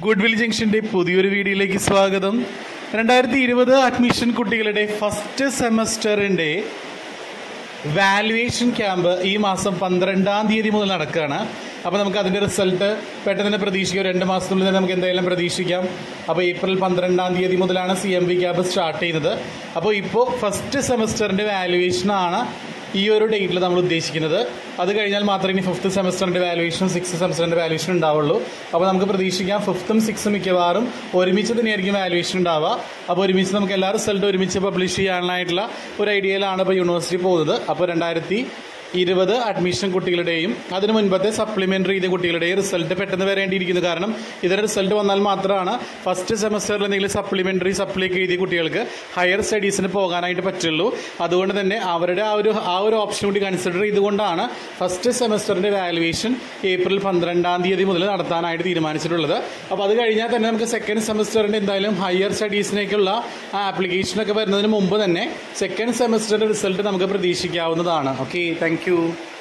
good will ജംഗ്ഷന്റെ പുതിയൊരു വീഡിയോയിലേക്ക് സ്വാഗതം രണ്ടായിരത്തി ഇരുപത് അഡ്മിഷൻ കുട്ടികളുടെ ഫസ്റ്റ് സെമസ്റ്ററിന്റെ വാലുവേഷൻ ക്യാമ്പ് ഈ മാസം പന്ത്രണ്ടാം തീയതി മുതൽ നടക്കുകയാണ് അപ്പോൾ നമുക്ക് അതിൻ്റെ റിസൾട്ട് പെട്ടെന്ന് തന്നെ പ്രതീക്ഷിക്കാം രണ്ട് മാസത്തിനുള്ളിൽ തന്നെ നമുക്ക് എന്തായാലും പ്രതീക്ഷിക്കാം അപ്പോൾ ഏപ്രിൽ പന്ത്രണ്ടാം തീയതി മുതലാണ് C M V camp start ചെയ്യുന്നത് അപ്പോൾ ഇപ്പോൾ ഫസ്റ്റ് സെമസ്റ്ററിൻ്റെ വാലുവേഷനാണ് ഈ ഒരു ഡേറ്റിൽ നമ്മൾ ഉദ്ദേശിക്കുന്നത് അത് കഴിഞ്ഞാൽ മാത്രമേ ഇനി ഫിഫ്ത്ത് സെമസ്റ്ററിൻ്റെ വാലുവേഷനും സിക്സ് സെമസ്റ്ററിൻ്റെ വാലുവേഷൻ ഉണ്ടാവുള്ളൂ അപ്പോൾ നമുക്ക് പ്രതീക്ഷിക്കാം ഫിഫ്ത്തും സിക്സും മിക്കവാറും ഒരുമിച്ച് തന്നെയായിരിക്കും വാലുവേഷൻ ഉണ്ടാവുക അപ്പോൾ ഒരുമിച്ച് നമുക്ക് എല്ലാ റിസൾട്ടും ഒരുമിച്ച് പബ്ലിഷ് ചെയ്യാനായിട്ടുള്ള ഒരു ഐഡിയയിലാണ് ഇപ്പോൾ യൂണിവേഴ്സിറ്റി പോകുന്നത് അപ്പോൾ രണ്ടായിരത്തി ഇരുപത് അഡ്മിഷൻ കുട്ടികളുടെയും അതിന് മുൻപത്തെ സപ്ലിമെൻ്ററി ചെയ്ത കുട്ടികളുടെയും റിസൾട്ട് പെട്ടെന്ന് വരേണ്ടിയിരിക്കുന്നു കാരണം ഇതിന്റെ റിസൾട്ട് വന്നാൽ മാത്രമാണ് ഫസ്റ്റ് സെമസ്റ്ററിൽ എന്തെങ്കിലും സപ്ലിമെൻ്ററി സപ്ലിക്ക് എഴുതിയ കുട്ടികൾക്ക് ഹയർ സ്റ്റഡീസിന് പോകാനായിട്ട് പറ്റുള്ളൂ അതുകൊണ്ട് തന്നെ അവരുടെ ആ ഒരു ആ ഒരു ഓപ്ഷൻ കൂടി കൺസിഡർ ചെയ്തുകൊണ്ടാണ് ഫസ്റ്റ് സെമസ്റ്ററിന്റെ വാലുവേഷൻ ഏപ്രിൽ പന്ത്രണ്ടാം തീയതി മുതൽ നടത്താനായിട്ട് തീരുമാനിച്ചിട്ടുള്ളത് അപ്പോൾ അത് കഴിഞ്ഞാൽ തന്നെ നമുക്ക് സെക്കൻഡ് സെമസ്റ്ററിന്റെ എന്തായാലും ഹയർ സ്റ്റഡീസിനേക്കുള്ള ആ ആപ്ലിക്കേഷനൊക്കെ വരുന്നതിന് മുമ്പ് തന്നെ സെക്കൻഡ് സെമസ്റ്ററിന്റെ റിസൾട്ട് നമുക്ക് പ്രതീക്ഷിക്കാവുന്നതാണ് ഓക്കെ താങ്ക് യു